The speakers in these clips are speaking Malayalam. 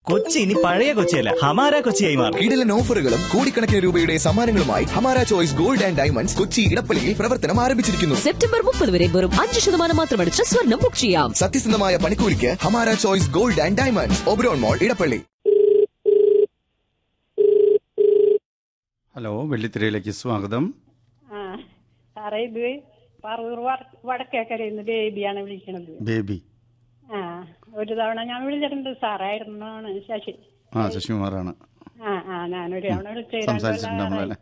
കൊച്ചി ഇനി പഴയ കൊച്ചിയല്ല ഹമാര കൊച്ചിയായി മാറും കിടിലൻ ഓഫറുകളും കോടിക്കണക്കിന് രൂപയുടെ സമ്മാനങ്ങളുമായി Hamara Choice Gold and Diamonds Kochi ഇടപ്പള്ളിയിൽ പ്രവർത്തനം ആരംഭിച്ചിരിക്കുന്നു സെപ്റ്റംബർ മുപ്പത് വരെ വെറും അഞ്ച് ശതമാനം മാത്രമടിച്ച് സ്വർണം ബുക്ക് ചെയ്യാം സത്യസന്ധമായ പണിക്കൂലിക്ക് Hamara Choice Gold and Diamonds Oberon Mall Edappally hello വെള്ളിത്തിരയിലേക്ക് സ്വാഗതം ആ സാറേ ഇത് പറവൂർ വട- വടക്കേക്കരയിൽ നിന്ന് ബേബിയാണ് വിളിക്കണത് ബേബി ആ ഒരു തവണ ഞാൻ വിളിച്ചിട്ടുണ്ട് സാറായിരുന്നാണ് ശശി ആ ശശികുമാറാണ് ആ ആ ഞാനൊരു തവണ വിളിച്ചു സംസാരിച്ചിട്ടുണ്ട് നമ്മളല്ലേ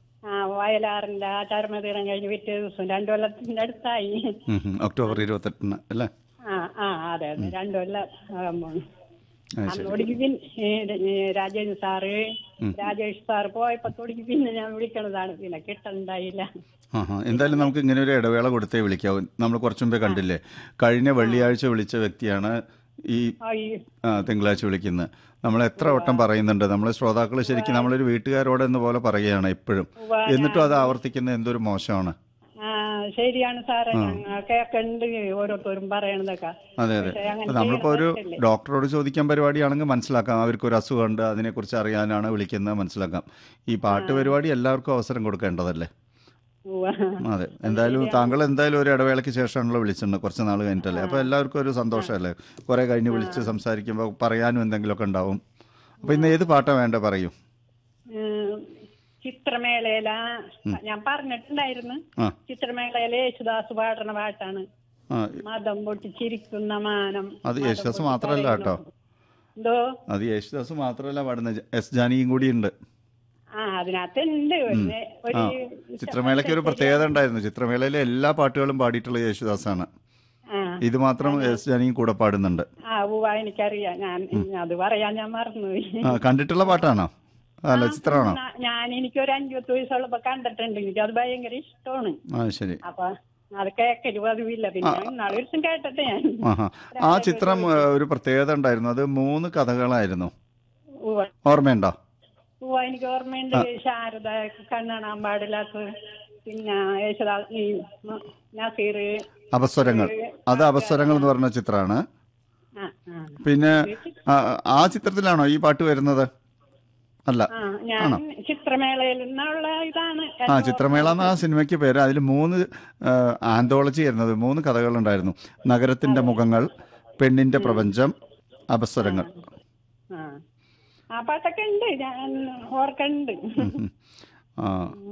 ആ വയലാറിന്റെ ആ ചരമതീരം കഴിഞ്ഞ് പിറ്റേ ദിവസം രണ്ടു കൊല്ലത്തിന്റെ അടുത്തായി ഉം, ഉം. ഒക്ടോബർ ഇരുപത്തെട്ടിന് അല്ലേ ആ ആ അതെ അതെ രണ്ടു കൊല്ലം ആകുമ്പോൾ ആ, ശരി അന്നോടിക്ക് പിന്നെ രാജേഷ് സാറ് രാജേഷ് സാറ് പോയപ്പോഴത്തോടിക്ക് പിന്നെ ഞാൻ വിളിക്കണതാണ് പിന്നെ കിട്ടണ്ടായില്ല ആ ഹാ എന്തായാലും നമുക്ക് ഇങ്ങനെ ഒരു ഇടവേള കൊടുത്തേ വിളിക്കാവൂ നമ്മൾ കുറച്ചു മുമ്പേ കണ്ടില്ലേ കഴിഞ്ഞ വെള്ളിയാഴ്ച വിളിച്ച വ്യക്തിയാണ് ഈ ആ ഈ ആ, തിങ്കളാഴ്ച വിളിക്കുന്നത് നമ്മൾ എത്ര വട്ടം പറയുന്നുണ്ട് നമ്മളെ ശ്രോതാക്കൾ ശരിക്കും നമ്മളൊരു വീട്ടുകാരോട് എന്ന പോലെ പറയുകയാണ് എപ്പോഴും എന്നിട്ടും അത് ആവർത്തിക്കുന്നത് എന്തൊരു മോശമാണ് ആ ശരിയാണ് സാറേ ഞങ്ങൾ കേക്കണ്ട് ഓരോരുത്തരും പറയണതൊക്കെ അതെ അതെ പക്ഷേ അങ്ങനെ അപ്പൊ നമ്മളിപ്പോ ഒരു ചെയ്യണ ഡോക്ടറോട് ചോദിക്കാൻ പരിപാടിയാണെങ്കിൽ മനസ്സിലാക്കാം അവർക്ക് ഒരു അസുഖമുണ്ട് അതിനെക്കുറിച്ച് അറിയാനാണ് വിളിക്കുന്നത് മനസ്സിലാക്കാം ഈ പാട്ട് പരിപാടി എല്ലാവർക്കും അവസരം കൊടുക്കേണ്ടതല്ലേ ഉവ്വ. അതെ എന്തായാലും താങ്കൾ എന്തായാലും ഒരു ഇടവേളയ്ക്ക് ശേഷമാണല്ലോ വിളിച്ചിട്ടുണ്ട് കുറച്ച് നാൾ കഴിഞ്ഞിട്ടല്ലേ അപ്പോൾ എല്ലാവർക്കും ഒരു സന്തോഷമല്ലേ കുറേ കഴിഞ്ഞ് വിളിച്ച് സംസാരിക്കുമ്പോൾ പറയാനും എന്തെങ്കിലുമൊക്കെ ഉണ്ടാവും അപ്പോൾ ഇന്ന് ഏത് പാട്ടാ വേണ്ട പറയൂ ഉം, ചിത്രമേളയില ഞാൻ പറഞ്ഞിട്ടുണ്ടായിരുന്നു ആ ചിത്രമേളയിലെ യേശുദാസ് പാടുന്ന പാട്ടാണ് ആ മതം പൊട്ടിച്ചിരിക്കുന്ന മാനം അത് യേശുദാസ് മാത്രമല്ല കേട്ടോ എന്തോ അത് യേശുദാസ് മാത്രമല്ല പാടുന്നത് എസ് ജാനിയും കൂടി ഉണ്ട് ആ അതിനകത്തുണ്ട് പിന്നെ ഒരു ആ ചിത്രമേളയ്ക്ക് ഒരു പ്രത്യേകത ഉണ്ടായിരുന്നു ചിത്രമേളയിലെ എല്ലാ പാട്ടുകളും പാടിയിട്ടുള്ള യേശുദാസാണ് ആ ഇത് മാത്രം എസ് ജാനിയും കൂടെ പാടുന്നുണ്ട് ആ ഉവ്വ എനിക്കറിയാം ഞാൻ അത് പറയാൻ ഞാൻ മറന്നുപോയി ആ കണ്ടിട്ടുള്ള പാട്ടാണോ അല്ല ചിത്രമാണോ ഞാ- ഞാൻ എനിക്കൊരു അഞ്ചുപത്ത് വയസ്സുള്ളപ്പോ കണ്ടിട്ടുണ്ട് എനിക്ക് അത് ഭയങ്കര ഇഷ്ടമാണ് ആ ശരി അപ്പൊ അത് കേക്കല് പതിവില്ല പിന്നെ ഇന്നാളെ ഒരു ദിവസം കേട്ടിട്ട് ഞാൻ ആഹാ ആ ചിത്രം ഏ, ഒരു പ്രത്യേകത ഉണ്ടായിരുന്നു അത് മൂന്ന് കഥകളായിരുന്നു ഉവ്വ ഓർമ്മയുണ്ടോ ഉവ്വ എനിക്ക് ഓർമ്മയുണ്ട് ശാരദ കണ്ണാണാൻ പാടില്ലാത്ത പിന്നെ യേശുദാ ഈ മ- നസീർ അപസ്വരങ്ങൾ അത് അപസ്വരങ്ങൾ എന്ന് പറഞ്ഞ ചിത്രമാണ് ആ ആ പിന്നെ ആ, ആ ചിത്രത്തിലാണോ ഈ പാട്ട് വരുന്നത് അല്ല ആ ഞാൻ ചിത്രമേളയിൽ നിന്നുള്ള ഇതാണ് ആ ചിത്രമേള എന്ന ആ സിനിമയ്ക്ക് പേര് അതിൽ മൂന്ന് ആന്തോളജി ആയിരുന്നത് മൂന്ന് കഥകളുണ്ടായിരുന്നു നഗരത്തിന്റെ മുഖങ്ങൾ പെണ്ണിന്റെ പ്രപഞ്ചം അപസ്വരങ്ങൾ ആ ആ പാട്ടൊക്കെ ഉണ്ട് ഞാൻ ഓർക്കുന്നുണ്ട് ഉം. ആ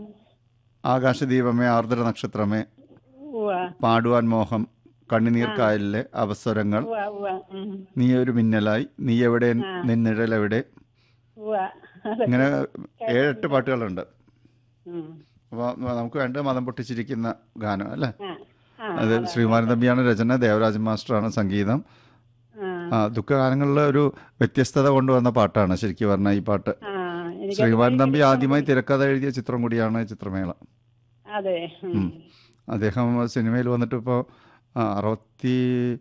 ആകാശദീപമേ ആർദ്ര നക്ഷത്രമേ ഉവ്വ പാടുവാൻ മോഹം കണ്ണുനീർ കായലിലെ അവസരങ്ങൾ ഉവ്വ ഉവ്വ ഉം. നീ ഒരു മിന്നലായി നീ എവിടെ നിന്നിഴലെവിടെ ഉവ്വ അതൊക്കെ ഇങ്ങനെ ഏഴെട്ട് പാട്ടുകളുണ്ട് ഉം. അപ്പോൾ നമുക്ക് വേണ്ട മതം പൊട്ടിച്ചിരിക്കുന്ന ഗാനം അല്ലേ ആ ആ അത് ശ്രീകുമാരൻ തമ്പിയാണ് രചന ദേവരാജൻ മാസ്റ്ററാണ് സംഗീതം ആ ആ ദുഃഖഗാനങ്ങളിൽ ഒരു വ്യത്യസ്തത കൊണ്ടുവന്ന പാട്ടാണ് ശരിക്കും പറഞ്ഞ ഈ പാട്ട് ആ എനിക്ക് ശ്രീകുമാരൻ തമ്പി ആദ്യമായി തിരക്കഥ എഴുതിയ ചിത്രം കൂടിയാണ് ചിത്രമേള അതെ ഉം. അദ്ദേഹം സിനിമയിൽ വന്നിട്ട് ഇപ്പോൾ അറുപത്തി